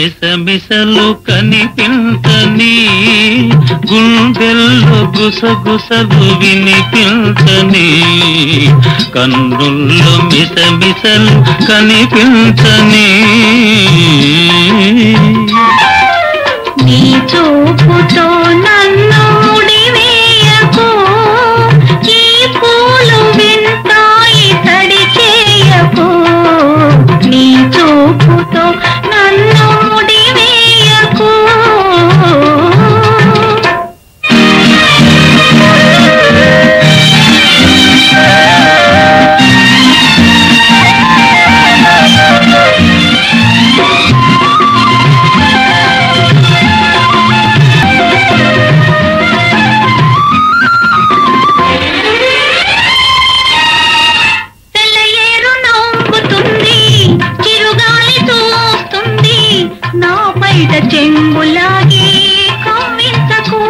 మిసమిసలు కనిపించని గుండెల్లో గుసగుసలు వినిపించని కన్నుల్లో మిసమిసలు కనిపించని నీ చూపుతో నన్ను ముడివేయకు ఈ పూలు వింతాయి తడి చేయకు నీ చూపుతో నన్ను ముడివేయకు తెల్లయేరు నవ్వుతుంది చిరుగాలి చూస్తుంది నా బయట చెంగులాగి కమ్మించకు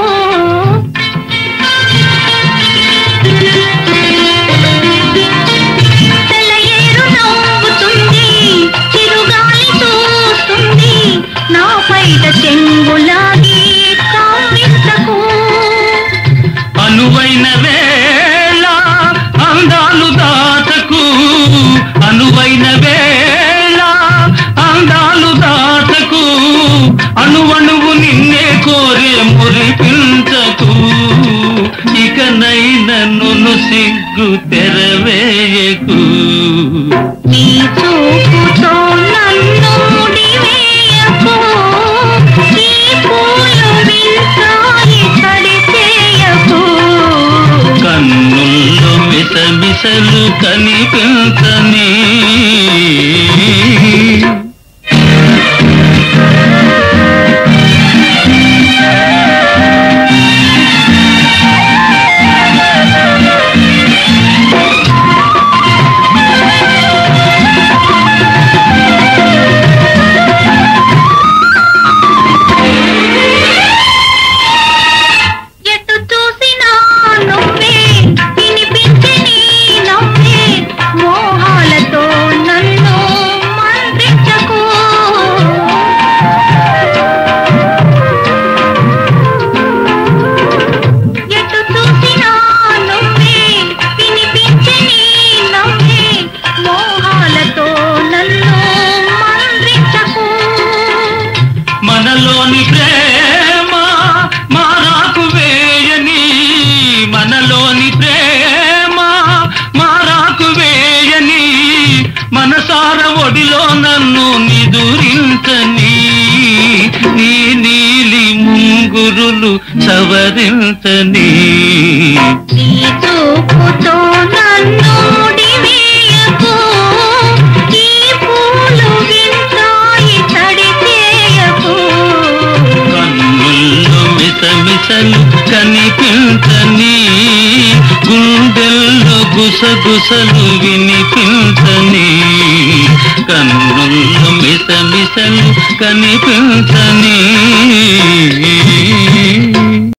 తెల్లయేరు నవ్వుతుంది చిరుగాలి చూస్తుంది నా బయట చెంగులాగి కమ్మించకు అనువైన వేళ అందాలు దాటకు అనువైన వేళ అందాలు దాటకు అణువణువు నిన్నే కోరే మురిపించకు ఇకనైన నును సిగ్గు తెరవేయకు నీ చూపుతో నన్ను ముడివేయకు ఈ పూలు వింతాయి తడి చేయకు కన్నుల్లో మిసమిసలు కనిపించని ఎటు చూసినా నువ్వే వినిపించే నీ నవ్వే మోహాలతో నన్ను మంత్రించకు ఎటు చూసినా నువ్వే వినిపించే నీ నవ్వే మోహాలతో నన్ను మంత్రించకు మనలోని ప్రేమ మారాకు వేయని మనలోని ప్రేమ మారాకు వేయని మనసార ఒడిలో నన్ను నిదురించని నీ నీలి ముంగురులు సవరించని నీ చూపుతో నన్ను ముడివేయకు ఈ పూలు వింతాయి తడి చేయకు కన్నుల్లో మిసమిసలు కనిపించని గుండెల్లో గుసగుసలు వినిపించని కన్నుల్లో మిసమిసలు కనిపించని